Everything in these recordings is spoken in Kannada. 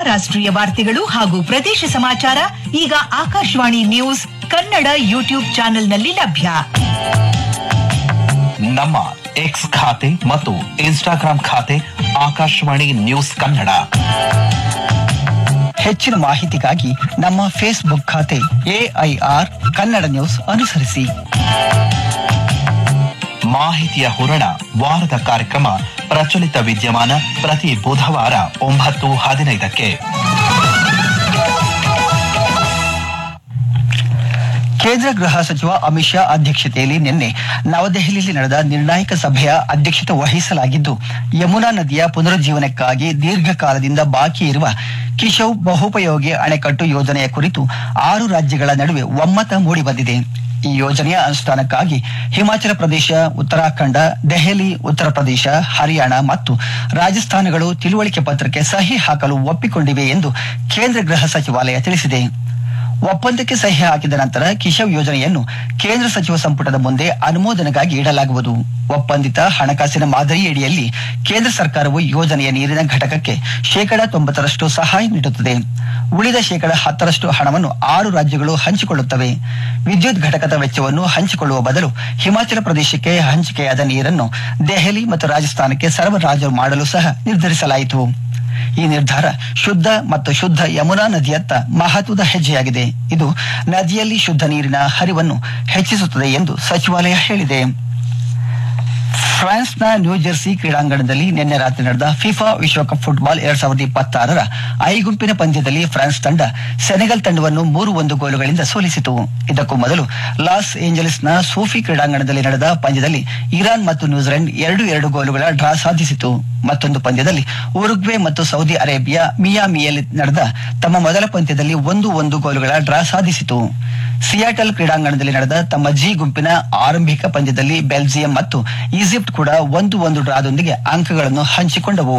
ರಾಷ್ಟ್ರೀಯ ವಾರ್ತೆಗಳು ಹಾಗೂ ಪ್ರದೇಶ ಸಮಾಚಾರ ಈಗ ಆಕಾಶವಾಣಿ ನ್ಯೂಸ್ ಕನ್ನಡ ಯೂಟ್ಯೂಬ್ ಚಾನೆಲ್ನಲ್ಲಿ ಲಭ್ಯ ನಮ್ಮ ಎಕ್ಸ್ ಖಾತೆ ಮತ್ತು ಇನ್ಸ್ಟಾಗ್ರಾಂ ಖಾತೆ ಆಕಾಶವಾಣಿ ನ್ಯೂಸ್ ಕನ್ನಡ ಹೆಚ್ಚಿನ ಮಾಹಿತಿಗಾಗಿ ನಮ್ಮ ಫೇಸ್ಬುಕ್ ಖಾತೆ ಎಐಆರ್ ಕನ್ನಡ ನ್ಯೂಸ್ ಅನುಸರಿಸಿ ಮಾಹಿತಿಯ ಹೂರಣ ವಾರದ ಕಾರ್ಯಕ್ರಮ ಪ್ರಚಲಿತ ವಿದ್ಯಮಾನ ಪ್ರತಿ ಬುಧವಾರ ಒಂಬತ್ತು ಹದಿನೈದಕ್ಕೆ ಕೇಂದ್ರ ಗೃಹ ಸಚಿವ ಅಮಿತ್ ಶಾ ಅಧ್ಯಕ್ಷತೆಯಲ್ಲಿ ನಿನ್ನೆ ನವದೆಹಲಿಯಲ್ಲಿ ನಡೆದ ನಿರ್ಣಾಯಕ ಸಭೆಯ ಅಧ್ಯಕ್ಷತೆ ವಹಿಸಲಾಗಿದ್ದು ಯಮುನಾ ನದಿಯ ಪುನರುಜ್ಜೀವನಕ್ಕಾಗಿ ದೀರ್ಘಕಾಲದಿಂದ ಬಾಕಿ ಇರುವ ಕಿಶವ್ ಬಹುಪಯೋಗಿ ಅಣೆಕಟ್ಟು ಯೋಜನೆಯ ಕುರಿತು ಆರು ರಾಜ್ಯಗಳ ನಡುವೆ ಒಮ್ಮತ ಮೂಡಿಬಂದಿದೆ ಈ ಯೋಜನೆಯ ಅನುಷ್ಠಾನಕ್ಕಾಗಿ ಹಿಮಾಚಲ ಪ್ರದೇಶ ಉತ್ತರಾಖಂಡ ದೆಹಲಿ ಉತ್ತರ ಪ್ರದೇಶ ಹರಿಯಾಣ ಮತ್ತು ರಾಜಸ್ಥಾನಗಳು ತಿಳುವಳಿಕೆ ಪತ್ರಕ್ಕೆ ಸಹಿ ಹಾಕಲು ಒಪ್ಪಿಕೊಂಡಿವೆ ಎಂದು ಕೇಂದ್ರ ಗೃಹ ಸಚಿವಾಲಯ ತಿಳಿಸಿದೆ ಒಪ್ಪಂದಕ್ಕೆ ಸಹಿ ಹಾಕಿದ ನಂತರ ಕಿಶವ್ ಯೋಜನೆಯನ್ನು ಕೇಂದ್ರ ಸಚಿವ ಸಂಪುಟದ ಮುಂದೆ ಅನುಮೋದನೆಗಾಗಿ ಇಡಲಾಗುವುದು ಒಪ್ಪಂದಿತ ಹಣಕಾಸಿನ ಮಾದರಿಯಡಿಯಲ್ಲಿ ಕೇಂದ್ರ ಸರ್ಕಾರವು ಯೋಜನೆಯ ನೀರಿನ ಘಟಕಕ್ಕೆ ಶೇಕಡ ತೊಂಬತ್ತರಷ್ಟು ಸಹಾಯ ನೀಡುತ್ತದೆ ಉಳಿದ ಶೇಕಡ ಹತ್ತರಷ್ಟು ಹಣವನ್ನು ಆರು ರಾಜ್ಯಗಳು ಹಂಚಿಕೊಳ್ಳುತ್ತವೆ ವಿದ್ಯುತ್ ಘಟಕದ ವೆಚ್ಚವನ್ನು ಹಂಚಿಕೊಳ್ಳುವ ಬದಲು ಹಿಮಾಚಲ ಪ್ರದೇಶಕ್ಕೆ ಹಂಚಿಕೆಯಾದ ನೀರನ್ನು ದೆಹಲಿ ಮತ್ತು ರಾಜಸ್ಥಾನಕ್ಕೆ ಸರಬರಾಜು ಮಾಡಲು ಸಹ ನಿರ್ಧರಿಸಲಾಯಿತು ಈ ನಿರ್ಧಾರ ಶುದ್ಧ ಮತ್ತು ಶುದ್ಧ ಯಮುನಾ ನದಿಯತ್ತ ಮಹತ್ವದ ಹೆಜ್ಜೆಯಾಗಿದೆ ಇದು ನದಿಯಲ್ಲಿ ಶುದ್ಧ ನೀರಿನ ಹರಿವನ್ನು ಹೆಚ್ಚಿಸುತ್ತದೆ ಎಂದು ಸಚಿವಾಲಯ ಹೇಳಿದೆ ಫ್ರಾನ್ಸ್ನ ನ್ಯೂ ಜೆರ್ಸಿ ಕ್ರೀಡಾಂಗಣದಲ್ಲಿ ನಿನ್ನೆ ರಾತ್ರಿ ನಡೆದ ಫಿಫಾ ವಿಶ್ವಕಪ್ ಫುಟ್ಬಾಲ್ ಎರಡ್ ಸಾವಿರದ ಇಪ್ಪತ್ತಾರರ ಐ ಗುಂಪಿನ ಪಂದ್ಯದಲ್ಲಿ ಫ್ರಾನ್ಸ್ ತಂಡ ಸೆನೆಗಲ್ ತಂಡವನ್ನು ಮೂರು ಒಂದು ಗೋಲುಗಳಿಂದ ಸೋಲಿಸಿತು ಇದಕ್ಕೂ ಮೊದಲು ಲಾಸ್ ಏಂಜಲೀಸ್ನ ಸೂಫಿ ಕ್ರೀಡಾಂಗಣದಲ್ಲಿ ನಡೆದ ಪಂದ್ಯದಲ್ಲಿ ಇರಾನ್ ಮತ್ತು ನ್ಯೂಜಿಲೆಂಡ್ ಎರಡು ಎರಡು ಗೋಲುಗಳ ಡ್ರಾ ಸಾಧಿಸಿತು ಮತ್ತೊಂದು ಪಂದ್ಯದಲ್ಲಿ ಉರುಗ್ವೆ ಮತ್ತು ಸೌದಿ ಅರೇಬಿಯಾ ಮಿಯಾಮಿಯಲ್ಲಿ ನಡೆದ ತಮ್ಮ ಮೊದಲ ಪಂದ್ಯದಲ್ಲಿ ಒಂದು ಒಂದು ಗೋಲುಗಳ ಡ್ರಾ ಸಾಧಿಸಿತು ಸಿಯಾಟಲ್ ಕ್ರೀಡಾಂಗಣದಲ್ಲಿ ನಡೆದ ತಮ್ಮ ಜಿ ಗುಂಪಿನ ಆರಂಭಿಕ ಪಂದ್ಯದಲ್ಲಿ ಬೆಲ್ಜಿಯಂ ಮತ್ತು ಈಜಿಪ್ಟ್ ಕೂಡ ಒಂದು ಒಂದು ಡ್ರಾದೊಂದಿಗೆ ಅಂಕಗಳನ್ನು ಹಂಚಿಕೊಂಡವು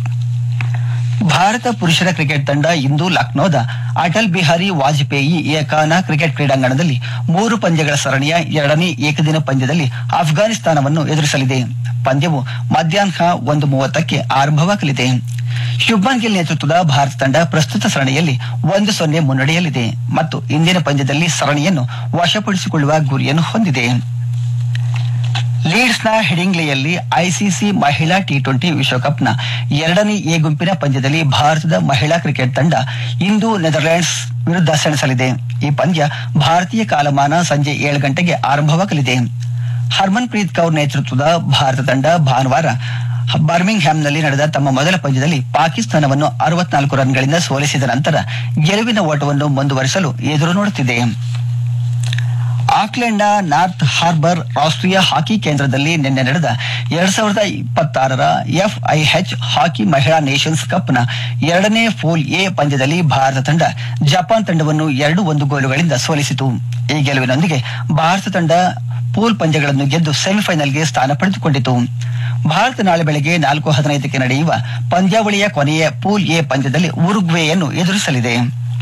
ಭಾರತ ಪುರುಷರ ಕ್ರಿಕೆಟ್ ತಂಡ ಇಂದು ಲಕ್ನೋದ ಅಟಲ್ ಬಿಹಾರಿ ವಾಜಪೇಯಿ ಏಕಾನ ಕ್ರಿಕೆಟ್ ಕ್ರೀಡಾಂಗಣದಲ್ಲಿ ಮೂರು ಪಂದ್ಯಗಳ ಸರಣಿಯ ಎರಡನೇ ಏಕದಿನ ಪಂದ್ಯದಲ್ಲಿ ಅಫ್ಘಾನಿಸ್ತಾನವನ್ನು ಎದುರಿಸಲಿದೆ ಪಂದ್ಯವು ಮಧ್ಯಾಹ್ನ ಒಂದು ಮೂವತ್ತಕ್ಕೆ ಆರಂಭವಾಗಲಿದೆ ಶುಭ್ಮನ್ ಗಿಲ್ ನೇತೃತ್ವದ ಭಾರತ ತಂಡ ಪ್ರಸ್ತುತ ಸರಣಿಯಲ್ಲಿ ಒಂದು ಸೊನ್ನೆ ಮುನ್ನಡೆಯಲ್ಲಿದೆ ಮತ್ತು ಇಂದಿನ ಪಂದ್ಯದಲ್ಲಿ ಸರಣಿಯನ್ನು ವಶಪಡಿಸಿಕೊಳ್ಳುವ ಗುರಿಯನ್ನು ಹೊಂದಿದೆ ಲೀಡ್ಸ್ನ ಹೆಡಿಂಗ್ಲೆಯಲ್ಲಿ ಐಸಿಸಿ ಮಹಿಳಾ ಟಿ ಟ್ವೆಂಟಿ ವಿಶ್ವಕಪ್ನ ಎರಡನೇ ಎ ಗುಂಪಿನ ಪಂದ್ಯದಲ್ಲಿ ಭಾರತದ ಮಹಿಳಾ ಕ್ರಿಕೆಟ್ ತಂಡ ಇಂದು ನೆದರ್ಲೆಂಡ್ಸ್ ವಿರುದ್ಧ ಸೆಣಸಲಿದೆ ಈ ಪಂದ್ಯ ಭಾರತೀಯ ಕಾಲಮಾನ ಸಂಜೆ ಏಳು ಗಂಟೆಗೆ ಆರಂಭವಾಗಲಿದೆ ಹರ್ಮನ್ ಪ್ರೀತ್ ಕೌರ್ ನೇತೃತ್ವದ ಭಾರತ ತಂಡ ಭಾನುವಾರ ಬರ್ಮಿಂಗ್ ಹ್ಯಾಮ್ನಲ್ಲಿ ನಡೆದ ತಮ್ಮ ಮೊದಲ ಪಂದ್ಯದಲ್ಲಿ ಪಾಕಿಸ್ತಾನವನ್ನು ಅರವತ್ನಾಲ್ಕು ರನ್ಗಳಿಂದ ಸೋಲಿಸಿದ ನಂತರ ಗೆಲುವಿನ ಓಟವನ್ನು ಮುಂದುವರಿಸಲು ಎದುರು ನೋಡುತ್ತಿದೆ ಆಕ್ಲೆಂಡ್ನ ನಾರ್ತ್ ಹಾರ್ಬರ್ ರಾಷ್ಟ್ರೀಯ ಹಾಕಿ ಕೇಂದ್ರದಲ್ಲಿ ನಿನ್ನೆ ನಡೆದ ಎರಡ್ ಸಾವಿರದ ಇಪ್ಪತ್ತಾರರ ಎಫ್ಐಎಚ್ ಹಾಕಿ ಮಹಿಳಾ ನೇಷನ್ಸ್ ಕಪ್ನ ಎರಡನೇ ಫೂಲ್ ಎ ಪಂದ್ಯದಲ್ಲಿ ಭಾರತ ತಂಡ ಜಪಾನ್ ತಂಡವನ್ನು ಎರಡು ಒಂದು ಗೋಲುಗಳಿಂದ ಸೋಲಿಸಿತು ಈ ಗೆಲುವಿನೊಂದಿಗೆ ಭಾರತ ತಂಡ ಪೂಲ್ ಪಂದ್ಯಗಳನ್ನು ಗೆದ್ದು ಸೆಮಿಫೈನಲ್ಗೆ ಸ್ಥಾನ ಪಡೆದುಕೊಂಡಿತು ಭಾರತ ನಾಳೆ ಬೆಳಗ್ಗೆ ನಾಲ್ಕು ಹದಿನೈದಕ್ಕೆ ನಡೆಯುವ ಪಂದ್ಯಾವಳಿಯ ಕೊನೆಯ ಪೂಲ್ ಎ ಪಂದ್ಯದಲ್ಲಿ ಉರುಗ್ವೆಯನ್ನು ಎದುರಿಸಲಿದೆ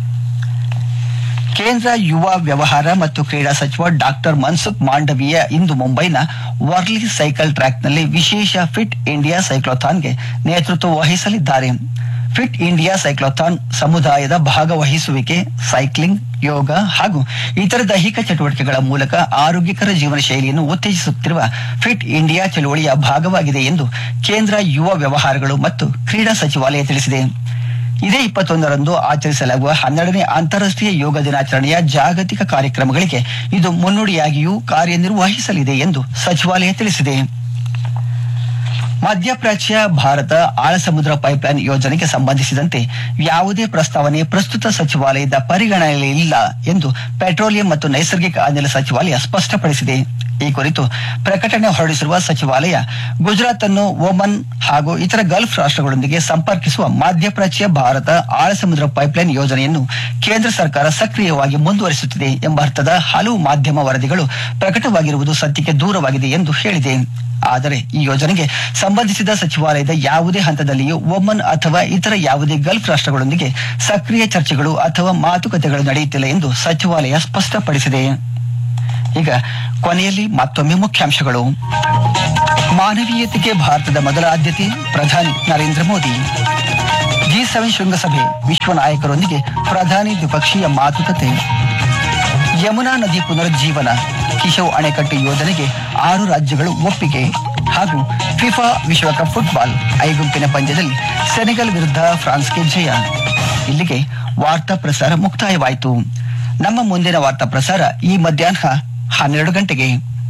ಕೇಂದ್ರ ಯುವ ವ್ಯವಹಾರ ಮತ್ತು ಕ್ರೀಡಾ ಸಚಿವ ಡಾಕ್ಟರ್ ಮನ್ಸುಖ್ ಮಾಂಡವೀಯ ಇಂದು ಮುಂಬೈನ ವರ್ಲಿ ಸೈಕಲ್ ಟ್ರ್ಯಾಕ್ನಲ್ಲಿ ವಿಶೇಷ ಫಿಟ್ ಇಂಡಿಯಾ ಸೈಕ್ಲೋಥಾನ್ಗೆ ನೇತೃತ್ವ ವಹಿಸಲಿದ್ದಾರೆ ಫಿಟ್ ಇಂಡಿಯಾ ಸೈಕ್ಲೋಥಾನ್ ಸಮುದಾಯದ ಭಾಗವಹಿಸುವಿಕೆ ಸೈಕ್ಲಿಂಗ್ ಯೋಗ ಹಾಗೂ ಇತರ ದೈಹಿಕ ಚಟುವಟಿಕೆಗಳ ಮೂಲಕ ಆರೋಗ್ಯಕರ ಜೀವನ ಶೈಲಿಯನ್ನು ಉತ್ತೇಜಿಸುತ್ತಿರುವ ಫಿಟ್ ಇಂಡಿಯಾ ಚಳುವಳಿಯ ಭಾಗವಾಗಿದೆ ಎಂದು ಕೇಂದ್ರ ಯುವ ವ್ಯವಹಾರಗಳು ಮತ್ತು ಕ್ರೀಡಾ ಸಚಿವಾಲಯ ತಿಳಿಸಿದೆ ಇದೇ ಇಪ್ಪತ್ತೊಂದರಂದು ಆಚರಿಸಲಾಗುವ ಹನ್ನೆರಡನೇ ಅಂತಾರಾಷ್ಟ್ರೀಯ ಯೋಗ ದಿನಾಚರಣೆಯ ಜಾಗತಿಕ ಕಾರ್ಯಕ್ರಮಗಳಿಗೆ ಇದು ಮುನ್ನುಡಿಯಾಗಿಯೂ ಕಾರ್ಯನಿರ್ವಹಿಸಲಿದೆ ಎಂದು ಸಚಿವಾಲಯ ತಿಳಿಸಿದೆ ಮಧ್ಯಪ್ರಾಚ್ಯ ಭಾರತ ಆಳ ಸಮುದ್ರ ಪೈಪ್ಲೈನ್ ಯೋಜನೆಗೆ ಸಂಬಂಧಿಸಿದಂತೆ ಯಾವುದೇ ಪ್ರಸ್ತಾವನೆ ಪ್ರಸ್ತುತ ಸಚಿವಾಲಯದ ಪರಿಗಣನೆಯಲ್ಲಿಲ್ಲ ಎಂದು ಪೆಟ್ರೋಲಿಯಂ ಮತ್ತು ನೈಸರ್ಗಿಕ ಅನಿಲ ಸಚಿವಾಲಯ ಸ್ಪಷ್ಟಪಡಿಸಿದೆ ಈ ಕುರಿತು ಪ್ರಕಟಣೆ ಹೊರಡಿಸಿರುವ ಸಚಿವಾಲಯ ಗುಜರಾತ್ ಅನ್ನು ಓಮನ್ ಹಾಗೂ ಇತರ ಗಲ್ಫ್ ರಾಷ್ಟ್ರಗಳೊಂದಿಗೆ ಸಂಪರ್ಕಿಸುವ ಮಧ್ಯಪ್ರಾಚ್ಯ ಭಾರತ ಆಳ ಸಮುದ್ರ ಪೈಪ್ಲೈನ್ ಯೋಜನೆಯನ್ನು ಕೇಂದ್ರ ಸರ್ಕಾರ ಸಕ್ರಿಯವಾಗಿ ಮುಂದುವರಿಸುತ್ತಿದೆ ಎಂಬ ಅರ್ಥದ ಹಲವು ಮಾಧ್ಯಮ ವರದಿಗಳು ಪ್ರಕಟವಾಗಿರುವುದು ಸತ್ಯಕ್ಕೆ ದೂರವಾಗಿದೆ ಎಂದು ಹೇಳಿದೆ ಆದರೆ ಈ ಯೋಜನೆಗೆ ಸಂಬಂಧಿಸಿದ ಸಚಿವಾಲಯದ ಯಾವುದೇ ಹಂತದಲ್ಲಿಯೂ ಒಮನ್ ಅಥವಾ ಇತರ ಯಾವುದೇ ಗಲ್ಫ್ ರಾಷ್ಟ್ರಗಳೊಂದಿಗೆ ಸಕ್ರಿಯ ಚರ್ಚೆಗಳು ಅಥವಾ ಮಾತುಕತೆಗಳು ನಡೆಯುತ್ತಿಲ್ಲ ಎಂದು ಸಚಿವಾಲಯ ಸ್ಪಷ್ಟಪಡಿಸಿದೆ ಈಗ ಕೊನೆಯಲ್ಲಿ ಮತ್ತೊಮ್ಮೆ ಮುಖ್ಯಾಂಶಗಳು ಮಾನವೀಯತೆಗೆ ಭಾರತದ ಮೊದಲ ಆದ್ಯತೆ ಪ್ರಧಾನಿ ನರೇಂದ್ರ ಮೋದಿ ಜಿ ಸೆವೆನ್ ಶೃಂಗಸಭೆ ವಿಶ್ವ ನಾಯಕರೊಂದಿಗೆ ಪ್ರಧಾನಿ ದ್ವಿಪಕ್ಷೀಯ ಮಾತುಕತೆ ಯಮುನಾ ನದಿ ಪುನರುಜ್ಜೀವನ ಕಿಶವ್ ಅಣೆಕಟ್ಟು ಯೋಜನೆಗೆ ಆರು ರಾಜ್ಯಗಳು ಒಪ್ಪಿಗೆ ಹಾಗೂ ಫಿಫಾ ವಿಶ್ವಕಪ್ ಫುಟ್ಬಾಲ್ ಐ ಗುಂಪಿನ ಪಂದ್ಯದಲ್ಲಿ ಸೆನೆಗಲ್ ವಿರುದ್ಧ ಫ್ರಾನ್ಸ್ಗೆ ಜಯ ಇಲ್ಲಿಗೆ ವಾರ್ತಾ ಪ್ರಸಾರ ಮುಕ್ತಾಯವಾಯಿತು ನಮ್ಮ ಮುಂದಿನ ವಾರ್ತಾ ಪ್ರಸಾರ ಈ ಮಧ್ಯಾಹ್ನ ಹನ್ನೆರಡು ಗಂಟೆಗೆ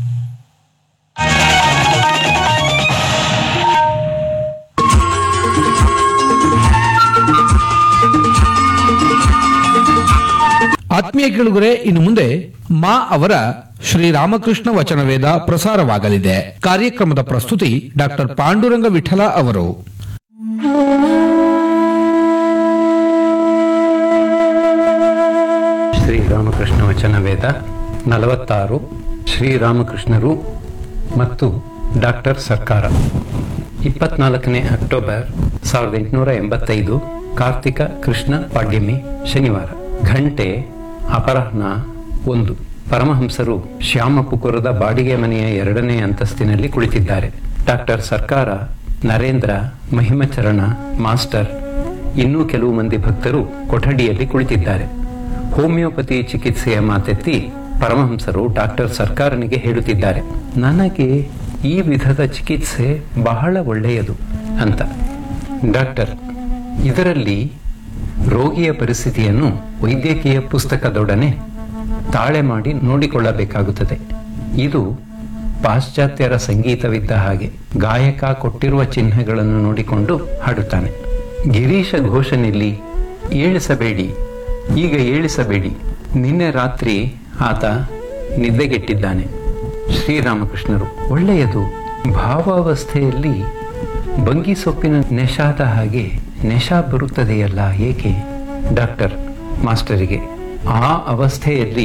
ಆತ್ಮೀಯ ಕೇಳುಗರೆ ಇನ್ನು ಮುಂದೆ ಮಾ ಅವರ ಶ್ರೀರಾಮಕೃಷ್ಣ ವಚನವೇದ ಪ್ರಸಾರವಾಗಲಿದೆ ಕಾರ್ಯಕ್ರಮದ ಪ್ರಸ್ತುತಿ ಡಾಕ್ಟರ್ ಪಾಂಡುರಂಗ ವಿಠಲ ಅವರು ಶ್ರೀರಾಮಕೃಷ್ಣ ವಚನ ವೇದ ನಲವತ್ತಾರು ಶ್ರೀರಾಮಕೃಷ್ಣರು ಮತ್ತು ಡಾಕ್ಟರ್ ಸರ್ಕಾರ ಇಪ್ಪತ್ನಾಲ್ಕನೇ ಅಕ್ಟೋಬರ್ ಸಾವಿರದ ಎಂಟುನೂರ ಎಂಬತ್ತೈದು ಕಾರ್ತಿಕ ಕೃಷ್ಣ ಪಾಡ್ಯಮಿ ಶನಿವಾರ ಘಂಟೆ ಅಪರಾಹ್ನ ಒಂದು ಪರಮಹಂಸರು ಶ್ಯಾಮಪುಕುರದ ಬಾಡಿಗೆ ಮನೆಯ ಎರಡನೇ ಅಂತಸ್ತಿನಲ್ಲಿ ಕುಳಿತಿದ್ದಾರೆ ಡಾಕ್ಟರ್ ಸರ್ಕಾರ ನರೇಂದ್ರ ಮಹಿಮಚರಣ ಮಾಸ್ಟರ್ ಇನ್ನೂ ಕೆಲವು ಮಂದಿ ಭಕ್ತರು ಕೊಠಡಿಯಲ್ಲಿ ಕುಳಿತಿದ್ದಾರೆ ಹೋಮಿಯೋಪತಿ ಚಿಕಿತ್ಸೆಯ ಮಾತೆತ್ತಿ ಪರಮಹಂಸರು ಡಾಕ್ಟರ್ ಸರ್ಕಾರನಿಗೆ ಹೇಳುತ್ತಿದ್ದಾರೆ ನನಗೆ ಈ ವಿಧದ ಚಿಕಿತ್ಸೆ ಬಹಳ ಒಳ್ಳೆಯದು ಅಂತ ಡಾಕ್ಟರ್ ಇದರಲ್ಲಿ ರೋಗಿಯ ಪರಿಸ್ಥಿತಿಯನ್ನು ವೈದ್ಯಕೀಯ ಪುಸ್ತಕದೊಡನೆ ತಾಳೆ ಮಾಡಿ ನೋಡಿಕೊಳ್ಳಬೇಕಾಗುತ್ತದೆ ಇದು ಪಾಶ್ಚಾತ್ಯರ ಸಂಗೀತವಿದ್ದ ಹಾಗೆ ಗಾಯಕ ಕೊಟ್ಟಿರುವ ಚಿಹ್ನೆಗಳನ್ನು ನೋಡಿಕೊಂಡು ಹಾಡುತ್ತಾನೆ ಗಿರೀಶ ಘೋಷನಿಲ್ಲಿ ಏಳಿಸಬೇಡಿ ಈಗ ಏಳಿಸಬೇಡಿ ನಿನ್ನೆ ರಾತ್ರಿ ಆತ ನಿದ್ದೆಗೆಟ್ಟಿದ್ದಾನೆ ಶ್ರೀರಾಮಕೃಷ್ಣರು ಒಳ್ಳೆಯದು ಭಾವಾವಸ್ಥೆಯಲ್ಲಿ ಬಂಗಿ ಸೊಪ್ಪಿನ ನೆಶಾದ ಹಾಗೆ ನೆಶಾ ಬರುತ್ತದೆಯಲ್ಲ ಏಕೆ ಡಾಕ್ಟರ್ ಮಾಸ್ಟರಿಗೆ ಆ ಅವಸ್ಥೆಯಲ್ಲಿ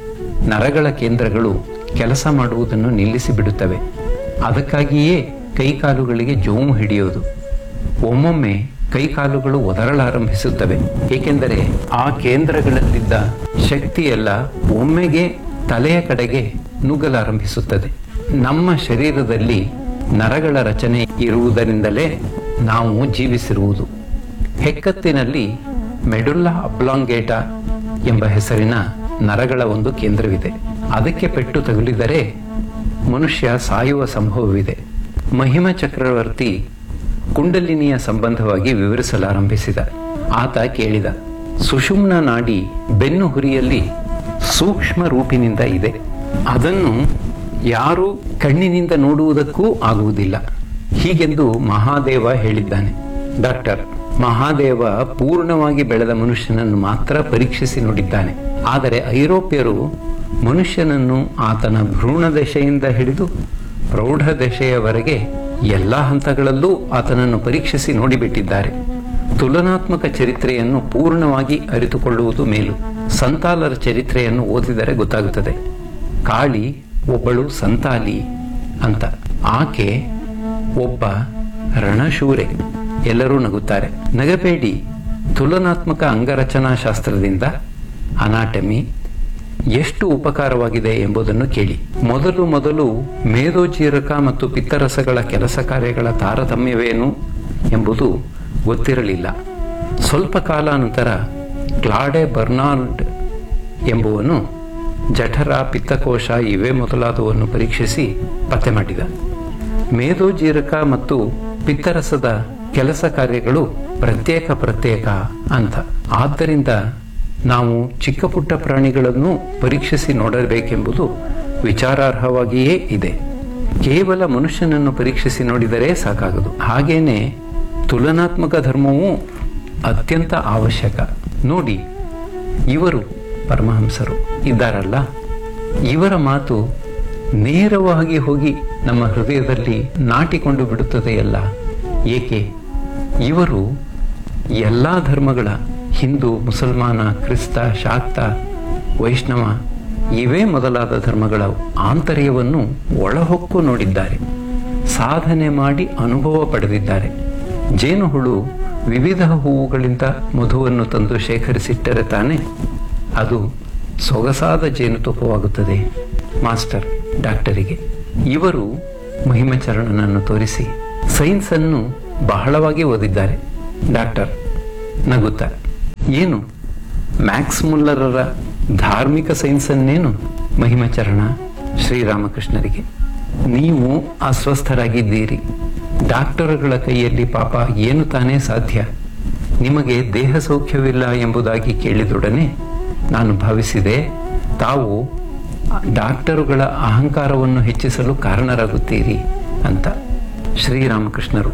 ನರಗಳ ಕೇಂದ್ರಗಳು ಕೆಲಸ ಮಾಡುವುದನ್ನು ನಿಲ್ಲಿಸಿ ಬಿಡುತ್ತವೆ ಅದಕ್ಕಾಗಿಯೇ ಕೈಕಾಲುಗಳಿಗೆ ಜೋಮು ಹಿಡಿಯೋದು ಒಮ್ಮೊಮ್ಮೆ ಕೈಕಾಲುಗಳು ಒದರಲಾರಂಭಿಸುತ್ತವೆ ಏಕೆಂದರೆ ಆ ಕೇಂದ್ರಗಳಲ್ಲಿದ್ದ ಶಕ್ತಿಯೆಲ್ಲ ಒಮ್ಮೆಗೆ ತಲೆಯ ಕಡೆಗೆ ನುಗ್ಗಲಾರಂಭಿಸುತ್ತದೆ ನಮ್ಮ ಶರೀರದಲ್ಲಿ ನರಗಳ ರಚನೆ ಇರುವುದರಿಂದಲೇ ನಾವು ಜೀವಿಸಿರುವುದು ಹೆಕ್ಕತ್ತಿನಲ್ಲಿ ಮೆಡುಲ್ಲಾ ಅಬ್ಲಾಂಗೇಟಾ ಎಂಬ ಹೆಸರಿನ ನರಗಳ ಒಂದು ಕೇಂದ್ರವಿದೆ ಅದಕ್ಕೆ ಪೆಟ್ಟು ತಗುಲಿದರೆ ಮನುಷ್ಯ ಸಾಯುವ ಸಂಭವವಿದೆ ಮಹಿಮ ಚಕ್ರವರ್ತಿ ಕುಂಡಲಿನಿಯ ಸಂಬಂಧವಾಗಿ ವಿವರಿಸಲಾರಂಭಿಸಿದ ಆತ ಕೇಳಿದ ಸುಷುಮ್ನ ನಾಡಿ ಬೆನ್ನು ಹುರಿಯಲ್ಲಿ ಸೂಕ್ಷ್ಮ ರೂಪಿನಿಂದ ಇದೆ ಅದನ್ನು ಯಾರು ಕಣ್ಣಿನಿಂದ ನೋಡುವುದಕ್ಕೂ ಆಗುವುದಿಲ್ಲ ಹೀಗೆಂದು ಮಹಾದೇವ ಹೇಳಿದ್ದಾನೆ ಡಾಕ್ಟರ್ ಮಹಾದೇವ ಪೂರ್ಣವಾಗಿ ಬೆಳೆದ ಮನುಷ್ಯನನ್ನು ಮಾತ್ರ ಪರೀಕ್ಷಿಸಿ ನೋಡಿದ್ದಾನೆ ಆದರೆ ಐರೋಪ್ಯರು ಮನುಷ್ಯನನ್ನು ಆತನ ಭ್ರೂಣ ದಶೆಯಿಂದ ಹಿಡಿದು ಪ್ರೌಢ ದಶೆಯವರೆಗೆ ಎಲ್ಲಾ ಹಂತಗಳಲ್ಲೂ ಆತನನ್ನು ಪರೀಕ್ಷಿಸಿ ನೋಡಿಬಿಟ್ಟಿದ್ದಾರೆ ತುಲನಾತ್ಮಕ ಚರಿತ್ರೆಯನ್ನು ಪೂರ್ಣವಾಗಿ ಅರಿತುಕೊಳ್ಳುವುದು ಮೇಲು ಸಂತಾಲರ ಚರಿತ್ರೆಯನ್ನು ಓದಿದರೆ ಗೊತ್ತಾಗುತ್ತದೆ ಕಾಳಿ ಒಬ್ಬಳು ಸಂತಾಲಿ ಅಂತ ಆಕೆ ಒಬ್ಬ ರಣಶೂರೆ ಎಲ್ಲರೂ ನಗುತ್ತಾರೆ ನಗಬೇಡಿ ತುಲನಾತ್ಮಕ ಅಂಗರಚನಾ ಶಾಸ್ತ್ರದಿಂದ ಅನಾಟಮಿ ಎಷ್ಟು ಉಪಕಾರವಾಗಿದೆ ಎಂಬುದನ್ನು ಕೇಳಿ ಮೊದಲು ಮೊದಲು ಮೇದೋಜೀರಕ ಮತ್ತು ಪಿತ್ತರಸಗಳ ಕೆಲಸ ಕಾರ್ಯಗಳ ತಾರತಮ್ಯವೇನು ಎಂಬುದು ಗೊತ್ತಿರಲಿಲ್ಲ ಸ್ವಲ್ಪ ಕಾಲಾನಂತರ ಕ್ಲಾಡೆ ಬರ್ನಾಲ್ಡ್ ಎಂಬುವನು ಜಠರ ಪಿತ್ತಕೋಶ ಇವೇ ಮೊದಲಾದವನ್ನು ಪರೀಕ್ಷಿಸಿ ಪತ್ತೆ ಮಾಡಿದ ಮೇದೋಜೀರಕ ಮತ್ತು ಪಿತ್ತರಸದ ಕೆಲಸ ಕಾರ್ಯಗಳು ಪ್ರತ್ಯೇಕ ಪ್ರತ್ಯೇಕ ಅಂತ ಆದ್ದರಿಂದ ನಾವು ಚಿಕ್ಕ ಪುಟ್ಟ ಪ್ರಾಣಿಗಳನ್ನು ಪರೀಕ್ಷಿಸಿ ನೋಡಬೇಕೆಂಬುದು ವಿಚಾರಾರ್ಹವಾಗಿಯೇ ಇದೆ ಕೇವಲ ಮನುಷ್ಯನನ್ನು ಪರೀಕ್ಷಿಸಿ ನೋಡಿದರೆ ಸಾಕಾಗದು ಹಾಗೇನೆ ತುಲನಾತ್ಮಕ ಧರ್ಮವೂ ಅತ್ಯಂತ ಅವಶ್ಯಕ ನೋಡಿ ಇವರು ಪರಮಹಂಸರು ಇದ್ದಾರಲ್ಲ ಇವರ ಮಾತು ನೇರವಾಗಿ ಹೋಗಿ ನಮ್ಮ ಹೃದಯದಲ್ಲಿ ನಾಟಿಕೊಂಡು ಬಿಡುತ್ತದೆಯಲ್ಲ ಏಕೆ ಇವರು ಎಲ್ಲ ಧರ್ಮಗಳ ಹಿಂದೂ ಮುಸಲ್ಮಾನ ಕ್ರಿಸ್ತ ಶಾಕ್ತ ವೈಷ್ಣವ ಇವೇ ಮೊದಲಾದ ಧರ್ಮಗಳ ಆಂತರ್ಯವನ್ನು ಒಳಹೊಕ್ಕು ನೋಡಿದ್ದಾರೆ ಸಾಧನೆ ಮಾಡಿ ಅನುಭವ ಪಡೆದಿದ್ದಾರೆ ಜೇನುಹುಳು ವಿವಿಧ ಹೂವುಗಳಿಂದ ಮಧುವನ್ನು ತಂದು ಶೇಖರಿಸಿಟ್ಟರೆ ತಾನೆ ಅದು ಸೊಗಸಾದ ಜೇನುತುಪ್ಪವಾಗುತ್ತದೆ ಮಾಸ್ಟರ್ ಡಾಕ್ಟರಿಗೆ ಇವರು ಮಹಿಮಚರಣನನ್ನು ತೋರಿಸಿ ಸೈನ್ಸ್ ಅನ್ನು ಬಹಳವಾಗಿ ಓದಿದ್ದಾರೆ ಡಾಕ್ಟರ್ ನಗುತ್ತ ಏನು ಮ್ಯಾಕ್ಸ್ ಮುಲ್ಲರರ ಧಾರ್ಮಿಕ ಸೈನ್ಸನ್ನೇನು ಮಹಿಮಾಚರಣ ಶ್ರೀರಾಮಕೃಷ್ಣರಿಗೆ ನೀವು ಅಸ್ವಸ್ಥರಾಗಿದ್ದೀರಿ ಡಾಕ್ಟರ್ಗಳ ಕೈಯಲ್ಲಿ ಪಾಪ ಏನು ತಾನೇ ಸಾಧ್ಯ ನಿಮಗೆ ದೇಹ ಸೌಖ್ಯವಿಲ್ಲ ಎಂಬುದಾಗಿ ಕೇಳಿದೊಡನೆ ನಾನು ಭಾವಿಸಿದೆ ತಾವು ಡಾಕ್ಟರುಗಳ ಅಹಂಕಾರವನ್ನು ಹೆಚ್ಚಿಸಲು ಕಾರಣರಾಗುತ್ತೀರಿ ಅಂತ ಶ್ರೀರಾಮಕೃಷ್ಣರು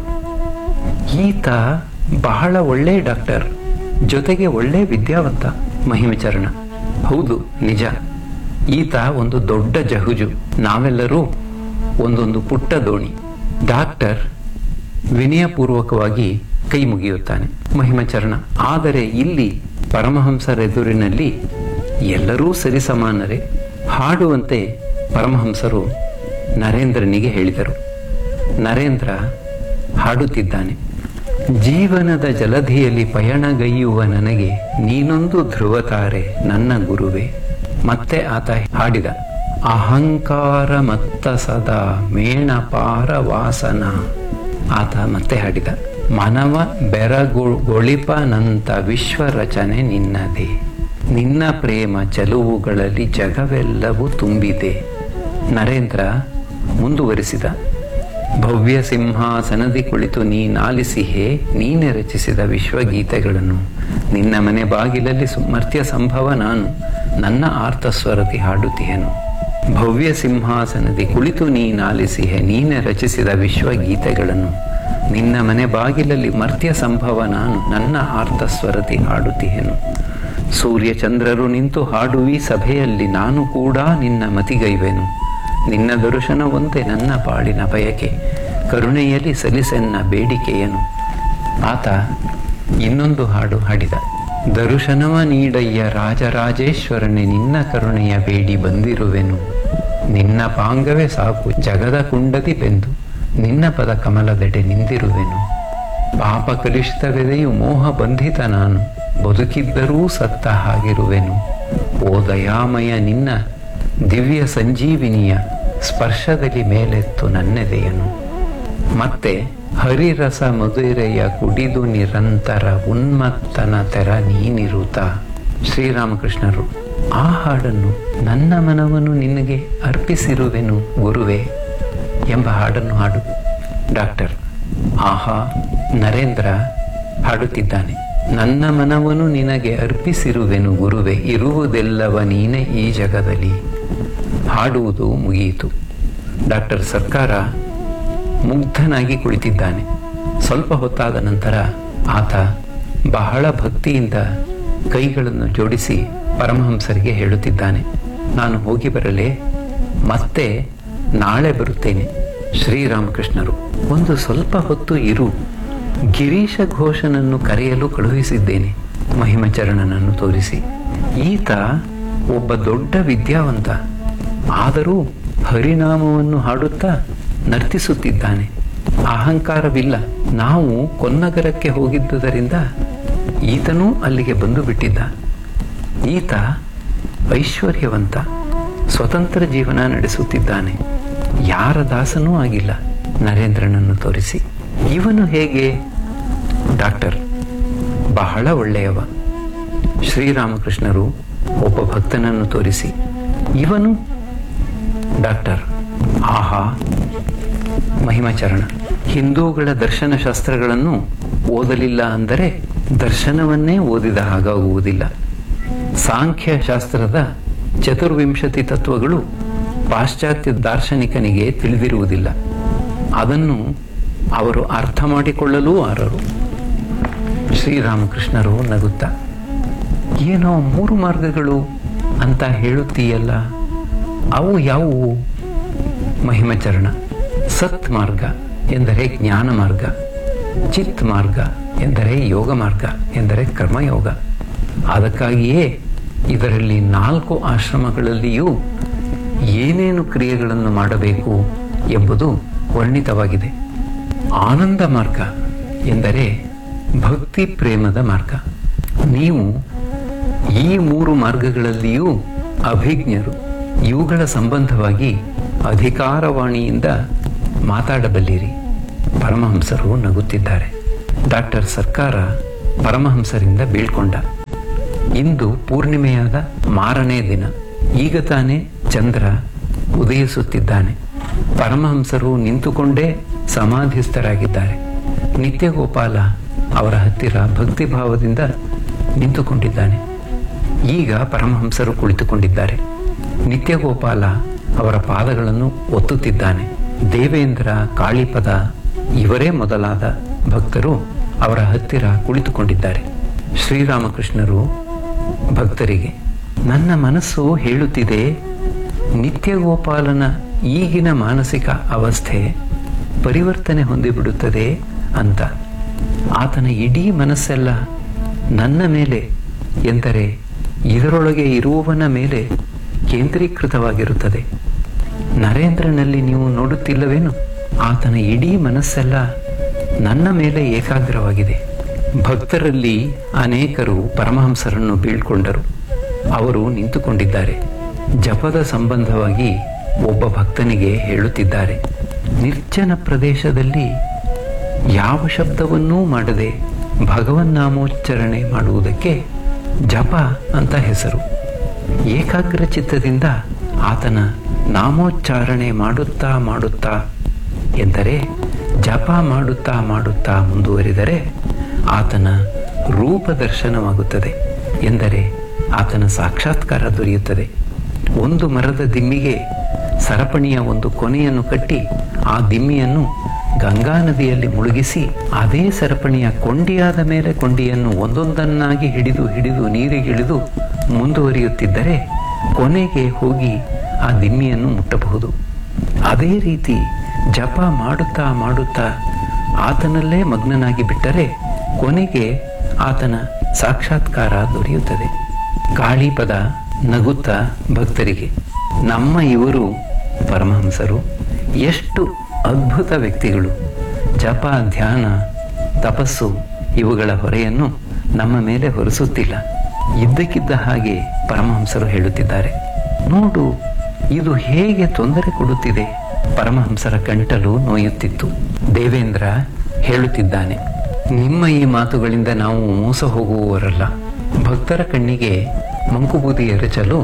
ಈತ ಬಹಳ ಒಳ್ಳೆ ಡಾಕ್ಟರ್ ಜೊತೆಗೆ ಒಳ್ಳೆ ವಿದ್ಯಾವಂತ ಮಹಿಮಚರಣ ಹೌದು ನಿಜ ಈತ ಒಂದು ದೊಡ್ಡ ಜಹುಜು ನಾವೆಲ್ಲರೂ ಒಂದೊಂದು ಪುಟ್ಟ ದೋಣಿ ಡಾಕ್ಟರ್ ವಿನಯಪೂರ್ವಕವಾಗಿ ಕೈ ಮುಗಿಯುತ್ತಾನೆ ಮಹಿಮಚರಣ ಆದರೆ ಇಲ್ಲಿ ಪರಮಹಂಸರೆದುರಿನಲ್ಲಿ ಎಲ್ಲರೂ ಸರಿಸಮಾನರೇ ಹಾಡುವಂತೆ ಪರಮಹಂಸರು ನರೇಂದ್ರನಿಗೆ ಹೇಳಿದರು ನರೇಂದ್ರ ಹಾಡುತ್ತಿದ್ದಾನೆ ಜೀವನದ ಜಲಧಿಯಲ್ಲಿ ಪಯಣಗೈಯುವ ನನಗೆ ನೀನೊಂದು ಧ್ರುವತಾರೆ ನನ್ನ ಗುರುವೆ ಮತ್ತೆ ಆತ ಹಾಡಿದ ಅಹಂಕಾರ ಮತ್ತ ಸದಾ ಮೇಣಪಾರ ವಾಸನ ಆತ ಮತ್ತೆ ಹಾಡಿದ ಮನವ ಬೆರಗೊಳಿಪನಂತ ವಿಶ್ವ ರಚನೆ ನಿನ್ನದೇ ನಿನ್ನ ಪ್ರೇಮ ಚಲುವುಗಳಲ್ಲಿ ಜಗವೆಲ್ಲವೂ ತುಂಬಿದೆ ನರೇಂದ್ರ ಮುಂದುವರಿಸಿದ ಭವ್ಯ ಸಿಂಹಾಸನದಿ ಕುಳಿತು ನೀನಾಲಿಸಿಹೆ ನೀನೆ ರಚಿಸಿದ ವಿಶ್ವಗೀತೆಗಳನ್ನು ನಿನ್ನ ಮನೆ ಬಾಗಿಲಲ್ಲಿ ಸುಮರ್ತ್ಯ ಸಂಭವ ನಾನು ನನ್ನ ಆರ್ತಸ್ವರತಿ ಹಾಡುತ್ತಿಹೆನು ಭವ್ಯ ಸಿಂಹಾಸನದಿ ಕುಳಿತು ನೀನಾಲಿಸಿಹೆ ನೀನೆ ರಚಿಸಿದ ವಿಶ್ವಗೀತೆಗಳನ್ನು ನಿನ್ನ ಮನೆ ಬಾಗಿಲಲ್ಲಿ ಮರ್ತ್ಯ ಸಂಭವ ನಾನು ನನ್ನ ಆರ್ತಸ್ವರತಿ ಹಾಡುತ್ತಿಹೆನು ಸೂರ್ಯಚಂದ್ರರು ನಿಂತು ಹಾಡುವಿ ಸಭೆಯಲ್ಲಿ ನಾನು ಕೂಡ ನಿನ್ನ ಮತಿಗೈವೆನು ನಿನ್ನ ದರ್ಶನವಂತೆ ನನ್ನ ಬಾಳಿನ ಬಯಕೆ ಕರುಣೆಯಲ್ಲಿ ಸಲಿಸೆನ್ನ ಬೇಡಿಕೆಯನು ಆತ ಇನ್ನೊಂದು ಹಾಡು ಹಾಡಿದ ದರ್ಶನವ ನೀಡಯ್ಯ ರಾಜರಾಜೇಶ್ವರನೇ ನಿನ್ನ ಕರುಣೆಯ ಬೇಡಿ ಬಂದಿರುವೆನು ನಿನ್ನ ಪಾಂಗವೇ ಸಾಕು ಜಗದ ಕುಂಡದಿ ಬೆಂದು ನಿನ್ನ ಪದ ಕಮಲದೆಡೆ ನಿಂದಿರುವೆನು ಪಾಪ ಕಲುಷಿತವೆದೆಯು ಮೋಹ ಬಂಧಿತ ನಾನು ಬದುಕಿದ್ದರೂ ಸತ್ತ ಹಾಗಿರುವೆನು ಓ ದಯಾಮಯ ನಿನ್ನ ದಿವ್ಯ ಸಂಜೀವಿನಿಯ ಸ್ಪರ್ಶದಲ್ಲಿ ಮೇಲೆತ್ತು ನನ್ನೆದೆಯನು ಮತ್ತೆ ಹರಿರಸ ಮಧುರೆಯ ಕುಡಿದು ನಿರಂತರ ಉನ್ಮತ್ತನ ತೆರ ನೀನಿರುತ್ತ ಶ್ರೀರಾಮಕೃಷ್ಣರು ಆ ಹಾಡನ್ನು ನನ್ನ ಮನವನ್ನು ನಿನಗೆ ಅರ್ಪಿಸಿರುವೆನು ಗುರುವೆ ಎಂಬ ಹಾಡನ್ನು ಹಾಡು ಡಾಕ್ಟರ್ ಆಹಾ ನರೇಂದ್ರ ಹಾಡುತ್ತಿದ್ದಾನೆ ನನ್ನ ಮನವನ್ನು ನಿನಗೆ ಅರ್ಪಿಸಿರುವೆನು ಗುರುವೆ ಇರುವುದೆಲ್ಲವ ನೀನೇ ಈ ಜಗದಲ್ಲಿ ಹಾಡುವುದು ಮುಗಿಯಿತು ಡಾಕ್ಟರ್ ಸರ್ಕಾರ ಮುಗ್ಧನಾಗಿ ಕುಳಿತಿದ್ದಾನೆ ಸ್ವಲ್ಪ ಹೊತ್ತಾದ ನಂತರ ಆತ ಬಹಳ ಭಕ್ತಿಯಿಂದ ಕೈಗಳನ್ನು ಜೋಡಿಸಿ ಪರಮಹಂಸರಿಗೆ ಹೇಳುತ್ತಿದ್ದಾನೆ ನಾನು ಹೋಗಿ ಬರಲೇ ಮತ್ತೆ ನಾಳೆ ಬರುತ್ತೇನೆ ಶ್ರೀರಾಮಕೃಷ್ಣರು ಒಂದು ಸ್ವಲ್ಪ ಹೊತ್ತು ಇರು ಗಿರೀಶ ಘೋಷನನ್ನು ಕರೆಯಲು ಕಳುಹಿಸಿದ್ದೇನೆ ಮಹಿಮಚರಣನನ್ನು ತೋರಿಸಿ ಈತ ಒಬ್ಬ ದೊಡ್ಡ ವಿದ್ಯಾವಂತ ಆದರೂ ಹರಿನಾಮವನ್ನು ಹಾಡುತ್ತಾ ನರ್ತಿಸುತ್ತಿದ್ದಾನೆ ಅಹಂಕಾರವಿಲ್ಲ ನಾವು ಕೊನ್ನಗರಕ್ಕೆ ಹೋಗಿದ್ದುದರಿಂದ ಈತನೂ ಅಲ್ಲಿಗೆ ಬಂದು ಬಿಟ್ಟಿದ್ದ ಈತ ಐಶ್ವರ್ಯವಂತ ಸ್ವತಂತ್ರ ಜೀವನ ನಡೆಸುತ್ತಿದ್ದಾನೆ ಯಾರ ದಾಸನೂ ಆಗಿಲ್ಲ ನರೇಂದ್ರನನ್ನು ತೋರಿಸಿ ಇವನು ಹೇಗೆ ಡಾಕ್ಟರ್ ಬಹಳ ಒಳ್ಳೆಯವ ಶ್ರೀರಾಮಕೃಷ್ಣರು ಒಬ್ಬ ಭಕ್ತನನ್ನು ತೋರಿಸಿ ಇವನು ಡಾಕ್ಟರ್ ಆಹಾ ಮಹಿಮಾಚರಣ ಹಿಂದೂಗಳ ದರ್ಶನ ಶಾಸ್ತ್ರಗಳನ್ನು ಓದಲಿಲ್ಲ ಅಂದರೆ ದರ್ಶನವನ್ನೇ ಓದಿದ ಹಾಗಾಗುವುದಿಲ್ಲ ಸಾಂಖ್ಯ ಶಾಸ್ತ್ರದ ಚತುರ್ವಿಂಶತಿ ತತ್ವಗಳು ಪಾಶ್ಚಾತ್ಯ ದಾರ್ಶನಿಕನಿಗೆ ತಿಳಿದಿರುವುದಿಲ್ಲ ಅದನ್ನು ಅವರು ಅರ್ಥ ಮಾಡಿಕೊಳ್ಳಲೂ ಆರರು ಶ್ರೀರಾಮಕೃಷ್ಣರು ನಗುತ್ತಾ ಏನೋ ಮೂರು ಮಾರ್ಗಗಳು ಅಂತ ಹೇಳುತ್ತೀಯಲ್ಲ ಅವು ಯಾವುವು ಮಹಿಮಚರಣ ಸತ್ ಮಾರ್ಗ ಎಂದರೆ ಜ್ಞಾನ ಮಾರ್ಗ ಚಿತ್ ಮಾರ್ಗ ಎಂದರೆ ಯೋಗ ಮಾರ್ಗ ಎಂದರೆ ಕರ್ಮಯೋಗ ಅದಕ್ಕಾಗಿಯೇ ಇದರಲ್ಲಿ ನಾಲ್ಕು ಆಶ್ರಮಗಳಲ್ಲಿಯೂ ಏನೇನು ಕ್ರಿಯೆಗಳನ್ನು ಮಾಡಬೇಕು ಎಂಬುದು ವರ್ಣಿತವಾಗಿದೆ ಆನಂದ ಮಾರ್ಗ ಎಂದರೆ ಭಕ್ತಿ ಪ್ರೇಮದ ಮಾರ್ಗ ನೀವು ಈ ಮೂರು ಮಾರ್ಗಗಳಲ್ಲಿಯೂ ಅಭಿಜ್ಞರು ಇವುಗಳ ಸಂಬಂಧವಾಗಿ ಅಧಿಕಾರವಾಣಿಯಿಂದ ಮಾತಾಡಬಲ್ಲಿರಿ ಪರಮಹಂಸರು ನಗುತ್ತಿದ್ದಾರೆ ಡಾಕ್ಟರ್ ಸರ್ಕಾರ ಪರಮಹಂಸರಿಂದ ಬೀಳ್ಕೊಂಡ ಇಂದು ಪೂರ್ಣಿಮೆಯಾದ ಮಾರನೇ ದಿನ ಈಗ ತಾನೇ ಚಂದ್ರ ಉದಯಿಸುತ್ತಿದ್ದಾನೆ ಪರಮಹಂಸರು ನಿಂತುಕೊಂಡೇ ಸಮಾಧಿಸ್ಥರಾಗಿದ್ದಾರೆ ನಿತ್ಯಗೋಪಾಲ ಅವರ ಹತ್ತಿರ ಭಕ್ತಿಭಾವದಿಂದ ನಿಂತುಕೊಂಡಿದ್ದಾನೆ ಈಗ ಪರಮಹಂಸರು ಕುಳಿತುಕೊಂಡಿದ್ದಾರೆ ನಿತ್ಯಗೋಪಾಲ ಅವರ ಪಾದಗಳನ್ನು ಒತ್ತುತ್ತಿದ್ದಾನೆ ದೇವೇಂದ್ರ ಕಾಳಿಪದ ಇವರೇ ಮೊದಲಾದ ಭಕ್ತರು ಅವರ ಹತ್ತಿರ ಕುಳಿತುಕೊಂಡಿದ್ದಾರೆ ಶ್ರೀರಾಮಕೃಷ್ಣರು ಭಕ್ತರಿಗೆ ನನ್ನ ಮನಸ್ಸು ಹೇಳುತ್ತಿದೆ ನಿತ್ಯಗೋಪಾಲನ ಈಗಿನ ಮಾನಸಿಕ ಅವಸ್ಥೆ ಪರಿವರ್ತನೆ ಹೊಂದಿಬಿಡುತ್ತದೆ ಅಂತ ಆತನ ಇಡೀ ಮನಸ್ಸೆಲ್ಲ ನನ್ನ ಮೇಲೆ ಎಂದರೆ ಇದರೊಳಗೆ ಇರುವವನ ಮೇಲೆ ಕೇಂದ್ರೀಕೃತವಾಗಿರುತ್ತದೆ ನರೇಂದ್ರನಲ್ಲಿ ನೀವು ನೋಡುತ್ತಿಲ್ಲವೇನು ಆತನ ಇಡೀ ಮನಸ್ಸೆಲ್ಲ ನನ್ನ ಮೇಲೆ ಏಕಾಗ್ರವಾಗಿದೆ ಭಕ್ತರಲ್ಲಿ ಅನೇಕರು ಪರಮಹಂಸರನ್ನು ಬೀಳ್ಕೊಂಡರು ಅವರು ನಿಂತುಕೊಂಡಿದ್ದಾರೆ ಜಪದ ಸಂಬಂಧವಾಗಿ ಒಬ್ಬ ಭಕ್ತನಿಗೆ ಹೇಳುತ್ತಿದ್ದಾರೆ ನಿರ್ಜನ ಪ್ರದೇಶದಲ್ಲಿ ಯಾವ ಶಬ್ದವನ್ನೂ ಮಾಡದೆ ಭಗವನ್ನಾಮೋಚ್ಚರಣೆ ಮಾಡುವುದಕ್ಕೆ ಜಪ ಅಂತ ಹೆಸರು ಏಕಾಗ್ರ ಚಿತ್ತದಿಂದ ಆತನ ನಾಮೋಚ್ಚಾರಣೆ ಮಾಡುತ್ತಾ ಮಾಡುತ್ತಾ ಎಂದರೆ ಜಪ ಮಾಡುತ್ತಾ ಮಾಡುತ್ತಾ ಮುಂದುವರಿದರೆ ಆತನ ರೂಪ ದರ್ಶನವಾಗುತ್ತದೆ ಎಂದರೆ ಆತನ ಸಾಕ್ಷಾತ್ಕಾರ ದೊರೆಯುತ್ತದೆ ಒಂದು ಮರದ ದಿಮ್ಮಿಗೆ ಸರಪಣಿಯ ಒಂದು ಕೊನೆಯನ್ನು ಕಟ್ಟಿ ಆ ದಿಮ್ಮಿಯನ್ನು ಗಂಗಾ ನದಿಯಲ್ಲಿ ಮುಳುಗಿಸಿ ಅದೇ ಸರಪಣಿಯ ಕೊಂಡಿಯಾದ ಮೇಲೆ ಕೊಂಡಿಯನ್ನು ಒಂದೊಂದನ್ನಾಗಿ ಹಿಡಿದು ಹಿಡಿದು ನೀರಿಗಿಳಿದು ಮುಂದುವರಿಯುತ್ತಿದ್ದರೆ ಕೊನೆಗೆ ಹೋಗಿ ಆ ದಿಮ್ಮಿಯನ್ನು ಮುಟ್ಟಬಹುದು ಅದೇ ರೀತಿ ಜಪ ಮಾಡುತ್ತಾ ಮಾಡುತ್ತಾ ಆತನಲ್ಲೇ ಮಗ್ನನಾಗಿ ಬಿಟ್ಟರೆ ಕೊನೆಗೆ ಆತನ ಸಾಕ್ಷಾತ್ಕಾರ ದೊರೆಯುತ್ತದೆ ಕಾಳಿಪದ ನಗುತ್ತಾ ಭಕ್ತರಿಗೆ ನಮ್ಮ ಇವರು ಪರಮಹಂಸರು ಎಷ್ಟು ಅದ್ಭುತ ವ್ಯಕ್ತಿಗಳು ಜಪ ಧ್ಯಾನ ತಪಸ್ಸು ಇವುಗಳ ಹೊರೆಯನ್ನು ನಮ್ಮ ಮೇಲೆ ಹೊರಿಸುತ್ತಿಲ್ಲ ಇದ್ದಕ್ಕಿದ್ದ ಹಾಗೆ ಪರಮಹಂಸರು ಹೇಳುತ್ತಿದ್ದಾರೆ ನೋಡು ಇದು ಹೇಗೆ ತೊಂದರೆ ಕೊಡುತ್ತಿದೆ ಪರಮಹಂಸರ ಗಂಟಲು ನೋಯುತ್ತಿತ್ತು ದೇವೇಂದ್ರ ಹೇಳುತ್ತಿದ್ದಾನೆ ನಿಮ್ಮ ಈ ಮಾತುಗಳಿಂದ ನಾವು ಮೋಸ ಹೋಗುವವರಲ್ಲ ಭಕ್ತರ ಕಣ್ಣಿಗೆ ಮಂಕುಬೂದಿ ಎರಚಲು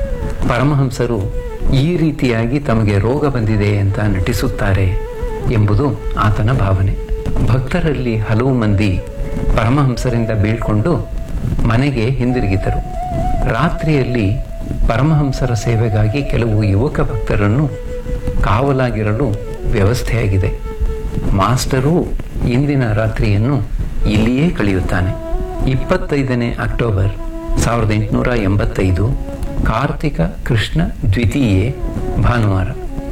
ಪರಮಹಂಸರು ಈ ರೀತಿಯಾಗಿ ತಮಗೆ ರೋಗ ಬಂದಿದೆ ಅಂತ ನಟಿಸುತ್ತಾರೆ ಎಂಬುದು ಆತನ ಭಾವನೆ ಭಕ್ತರಲ್ಲಿ ಹಲವು ಮಂದಿ ಪರಮಹಂಸರಿಂದ ಬೀಳ್ಕೊಂಡು ಮನೆಗೆ ಹಿಂದಿರುಗಿದರು ರಾತ್ರಿಯಲ್ಲಿ ಪರಮಹಂಸರ ಸೇವೆಗಾಗಿ ಕೆಲವು ಯುವಕ ಭಕ್ತರನ್ನು ಕಾವಲಾಗಿರಲು ವ್ಯವಸ್ಥೆಯಾಗಿದೆ ಮಾಸ್ಟರು ಇಂದಿನ ರಾತ್ರಿಯನ್ನು ಇಲ್ಲಿಯೇ ಕಳೆಯುತ್ತಾನೆ ಇಪ್ಪತ್ತೈದನೇ ಅಕ್ಟೋಬರ್ ಸಾವಿರದ ಎಂಟುನೂರ ಎಂಬತ್ತೈದು ಕಾರ್ತಿಕ ಕೃಷ್ಣ ದ್ವಿತೀಯೆ ಭಾನುವಾರ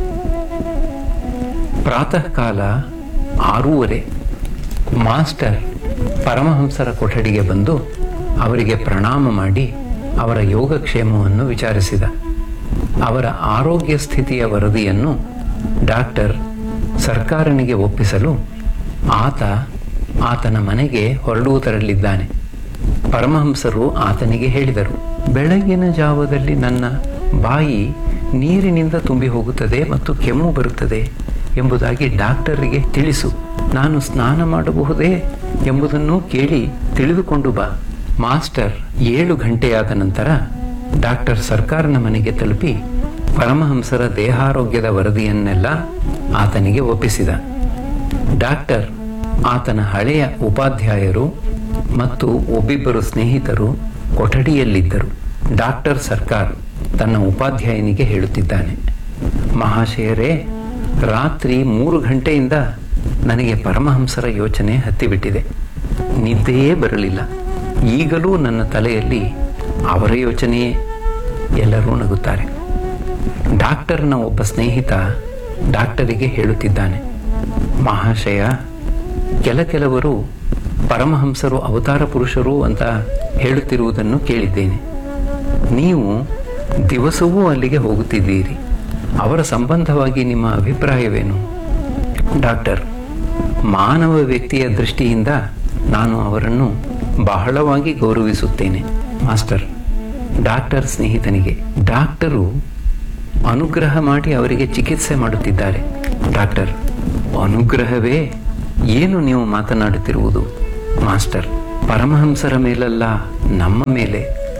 ಪ್ರಾತಃ ಕಾಲ ಆರೂವರೆ ಮಾಸ್ಟರ್ ಪರಮಹಂಸರ ಕೊಠಡಿಗೆ ಬಂದು ಅವರಿಗೆ ಪ್ರಣಾಮ ಮಾಡಿ ಅವರ ಯೋಗಕ್ಷೇಮವನ್ನು ವಿಚಾರಿಸಿದ ಅವರ ಆರೋಗ್ಯ ಸ್ಥಿತಿಯ ವರದಿಯನ್ನು ಡಾಕ್ಟರ್ ಸರ್ಕಾರನಿಗೆ ಒಪ್ಪಿಸಲು ಆತ ಆತನ ಮನೆಗೆ ಹೊರಡುವುದರಲ್ಲಿದ್ದಾನೆ ಪರಮಹಂಸರು ಆತನಿಗೆ ಹೇಳಿದರು ಬೆಳಗಿನ ಜಾವದಲ್ಲಿ ನನ್ನ ಬಾಯಿ ನೀರಿನಿಂದ ತುಂಬಿ ಹೋಗುತ್ತದೆ ಮತ್ತು ಕೆಮ್ಮು ಬರುತ್ತದೆ ಎಂಬುದಾಗಿ ಡಾಕ್ಟರಿಗೆ ತಿಳಿಸು ನಾನು ಸ್ನಾನ ಮಾಡಬಹುದೇ ಎಂಬುದನ್ನು ಕೇಳಿ ತಿಳಿದುಕೊಂಡು ಬಾ ಮಾಸ್ಟರ್ ಏಳು ಗಂಟೆಯಾದ ನಂತರ ಡಾಕ್ಟರ್ ಸರ್ಕಾರನ ಮನೆಗೆ ತಲುಪಿ ಪರಮಹಂಸರ ದೇಹಾರೋಗ್ಯದ ವರದಿಯನ್ನೆಲ್ಲ ಆತನಿಗೆ ಒಪ್ಪಿಸಿದ ಡಾಕ್ಟರ್ ಆತನ ಹಳೆಯ ಉಪಾಧ್ಯಾಯರು ಮತ್ತು ಒಬ್ಬಿಬ್ಬರು ಸ್ನೇಹಿತರು ಕೊಠಡಿಯಲ್ಲಿದ್ದರು ಡಾಕ್ಟರ್ ಸರ್ಕಾರ್ ತನ್ನ ಉಪಾಧ್ಯಾಯನಿಗೆ ಹೇಳುತ್ತಿದ್ದಾನೆ ಮಹಾಶಯರೇ ರಾತ್ರಿ ಮೂರು ಗಂಟೆಯಿಂದ ನನಗೆ ಪರಮಹಂಸರ ಯೋಚನೆ ಹತ್ತಿಬಿಟ್ಟಿದೆ ನಿದ್ದೆಯೇ ಬರಲಿಲ್ಲ ಈಗಲೂ ನನ್ನ ತಲೆಯಲ್ಲಿ ಅವರ ಯೋಚನೆಯೇ ಎಲ್ಲರೂ ನಗುತ್ತಾರೆ ಡಾಕ್ಟರ್ನ ಒಬ್ಬ ಸ್ನೇಹಿತ ಡಾಕ್ಟರಿಗೆ ಹೇಳುತ್ತಿದ್ದಾನೆ ಮಹಾಶಯ ಕೆಲ ಕೆಲವರು ಪರಮಹಂಸರು ಅವತಾರ ಪುರುಷರು ಅಂತ ಹೇಳುತ್ತಿರುವುದನ್ನು ಕೇಳಿದ್ದೇನೆ ನೀವು ದಿವಸವೂ ಅಲ್ಲಿಗೆ ಹೋಗುತ್ತಿದ್ದೀರಿ ಅವರ ಸಂಬಂಧವಾಗಿ ನಿಮ್ಮ ಅಭಿಪ್ರಾಯವೇನು ಡಾಕ್ಟರ್ ಮಾನವ ವ್ಯಕ್ತಿಯ ದೃಷ್ಟಿಯಿಂದ ನಾನು ಅವರನ್ನು ಬಹಳವಾಗಿ ಗೌರವಿಸುತ್ತೇನೆ ಮಾಸ್ಟರ್ ಡಾಕ್ಟರ್ ಸ್ನೇಹಿತನಿಗೆ ಡಾಕ್ಟರು ಅನುಗ್ರಹ ಮಾಡಿ ಅವರಿಗೆ ಚಿಕಿತ್ಸೆ ಮಾಡುತ್ತಿದ್ದಾರೆ ಡಾಕ್ಟರ್ ಅನುಗ್ರಹವೇ ಏನು ನೀವು ಮಾತನಾಡುತ್ತಿರುವುದು ಮಾಸ್ಟರ್ ಪರಮಹಂಸರ ಮೇಲಲ್ಲ ನಮ್ಮ ಮೇಲೆ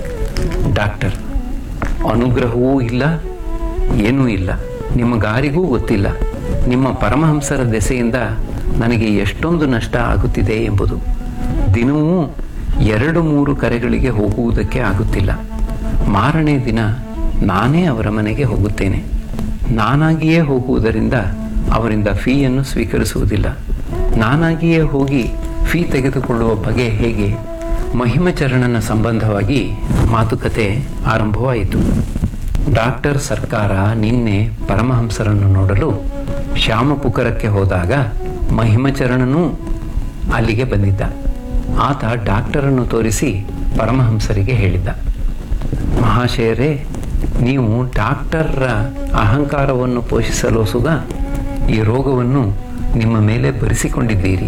ಡಾಕ್ಟರ್ ಅನುಗ್ರಹವೂ ಇಲ್ಲ ಏನೂ ಇಲ್ಲ ನಿಮ್ಮ ಗಾರಿಗೂ ಗೊತ್ತಿಲ್ಲ ನಿಮ್ಮ ಪರಮಹಂಸರ ದೆಸೆಯಿಂದ ನನಗೆ ಎಷ್ಟೊಂದು ನಷ್ಟ ಆಗುತ್ತಿದೆ ಎಂಬುದು ದಿನವೂ ಎರಡು ಮೂರು ಕರೆಗಳಿಗೆ ಹೋಗುವುದಕ್ಕೆ ಆಗುತ್ತಿಲ್ಲ ಮಾರನೇ ದಿನ ನಾನೇ ಅವರ ಮನೆಗೆ ಹೋಗುತ್ತೇನೆ ನಾನಾಗಿಯೇ ಹೋಗುವುದರಿಂದ ಅವರಿಂದ ಫೀಯನ್ನು ಸ್ವೀಕರಿಸುವುದಿಲ್ಲ ನಾನಾಗಿಯೇ ಹೋಗಿ ಫೀ ತೆಗೆದುಕೊಳ್ಳುವ ಬಗೆ ಹೇಗೆ ಮಹಿಮಚರಣನ ಸಂಬಂಧವಾಗಿ ಮಾತುಕತೆ ಆರಂಭವಾಯಿತು ಡಾಕ್ಟರ್ ಸರ್ಕಾರ ನಿನ್ನೆ ಪರಮಹಂಸರನ್ನು ನೋಡಲು ಶ್ಯಾಮಪುಕರಕ್ಕೆ ಹೋದಾಗ ಮಹಿಮಚರಣನೂ ಅಲ್ಲಿಗೆ ಬಂದಿದ್ದ ಆತ ಡಾಕ್ಟರನ್ನು ತೋರಿಸಿ ಪರಮಹಂಸರಿಗೆ ಹೇಳಿದ್ದ ಮಹಾಶಯರೇ ನೀವು ಡಾಕ್ಟರ್ರ ಅಹಂಕಾರವನ್ನು ಪೋಷಿಸಲು ಸುಗ ಈ ರೋಗವನ್ನು ನಿಮ್ಮ ಮೇಲೆ ಬರೆಸಿಕೊಂಡಿದ್ದೀರಿ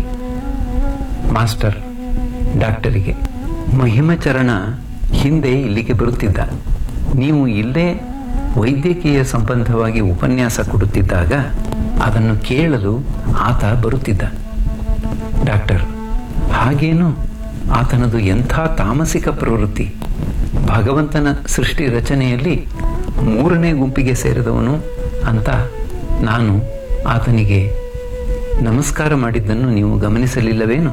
ಮಾಸ್ಟರ್ ಡಾಕ್ಟರಿಗೆ ಮಹಿಮಚರಣ ಹಿಂದೆ ಇಲ್ಲಿಗೆ ಬರುತ್ತಿದ್ದ ನೀವು ಇಲ್ಲೇ ವೈದ್ಯಕೀಯ ಸಂಬಂಧವಾಗಿ ಉಪನ್ಯಾಸ ಕೊಡುತ್ತಿದ್ದಾಗ ಅದನ್ನು ಕೇಳಲು ಆತ ಬರುತ್ತಿದ್ದ ಡಾಕ್ಟರ್ ಹಾಗೇನು ಆತನದು ಎಂಥ ತಾಮಸಿಕ ಪ್ರವೃತ್ತಿ ಭಗವಂತನ ಸೃಷ್ಟಿ ರಚನೆಯಲ್ಲಿ ಮೂರನೇ ಗುಂಪಿಗೆ ಸೇರಿದವನು ಅಂತ ನಾನು ಆತನಿಗೆ ನಮಸ್ಕಾರ ಮಾಡಿದ್ದನ್ನು ನೀವು ಗಮನಿಸಲಿಲ್ಲವೇನು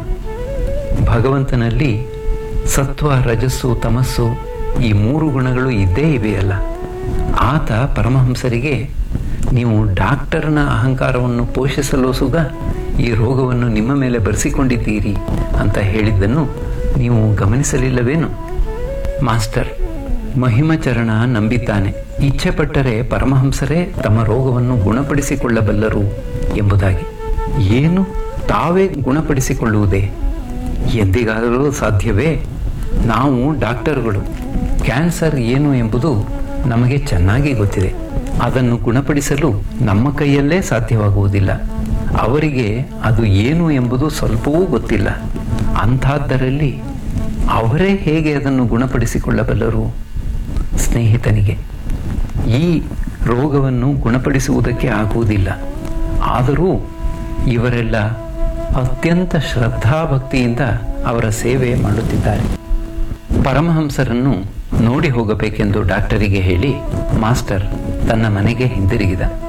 ಭಗವಂತನಲ್ಲಿ ಸತ್ವ ರಜಸ್ಸು ತಮಸ್ಸು ಈ ಮೂರು ಗುಣಗಳು ಇದ್ದೇ ಇವೆಯಲ್ಲ ಆತ ಪರಮಹಂಸರಿಗೆ ನೀವು ಡಾಕ್ಟರ್ನ ಅಹಂಕಾರವನ್ನು ಪೋಷಿಸಲು ಸುಗ ಈ ರೋಗವನ್ನು ನಿಮ್ಮ ಮೇಲೆ ಬರೆಸಿಕೊಂಡಿದ್ದೀರಿ ಅಂತ ಹೇಳಿದ್ದನ್ನು ನೀವು ಗಮನಿಸಲಿಲ್ಲವೇನು ಮಾಸ್ಟರ್ ಮಹಿಮಚರಣ ನಂಬಿದ್ದಾನೆ ಇಚ್ಛೆ ಪಟ್ಟರೆ ಪರಮಹಂಸರೇ ತಮ್ಮ ರೋಗವನ್ನು ಗುಣಪಡಿಸಿಕೊಳ್ಳಬಲ್ಲರು ಎಂಬುದಾಗಿ ಏನು ತಾವೇ ಗುಣಪಡಿಸಿಕೊಳ್ಳುವುದೇ ಎಂದಿಗಾದರೂ ಸಾಧ್ಯವೇ ನಾವು ಡಾಕ್ಟರ್ಗಳು ಕ್ಯಾನ್ಸರ್ ಏನು ಎಂಬುದು ನಮಗೆ ಚೆನ್ನಾಗಿ ಗೊತ್ತಿದೆ ಅದನ್ನು ಗುಣಪಡಿಸಲು ನಮ್ಮ ಕೈಯಲ್ಲೇ ಸಾಧ್ಯವಾಗುವುದಿಲ್ಲ ಅವರಿಗೆ ಅದು ಏನು ಎಂಬುದು ಸ್ವಲ್ಪವೂ ಗೊತ್ತಿಲ್ಲ ಅಂಥದ್ದರಲ್ಲಿ ಅವರೇ ಹೇಗೆ ಅದನ್ನು ಗುಣಪಡಿಸಿಕೊಳ್ಳಬಲ್ಲರು ಸ್ನೇಹಿತನಿಗೆ ಈ ರೋಗವನ್ನು ಗುಣಪಡಿಸುವುದಕ್ಕೆ ಆಗುವುದಿಲ್ಲ ಆದರೂ ಇವರೆಲ್ಲ ಅತ್ಯಂತ ಶ್ರದ್ಧಾಭಕ್ತಿಯಿಂದ ಅವರ ಸೇವೆ ಮಾಡುತ್ತಿದ್ದಾರೆ ಪರಮಹಂಸರನ್ನು ನೋಡಿ ಹೋಗಬೇಕೆಂದು ಡಾಕ್ಟರಿಗೆ ಹೇಳಿ ಮಾಸ್ಟರ್ ತನ್ನ ಮನೆಗೆ ಹಿಂದಿರುಗಿದ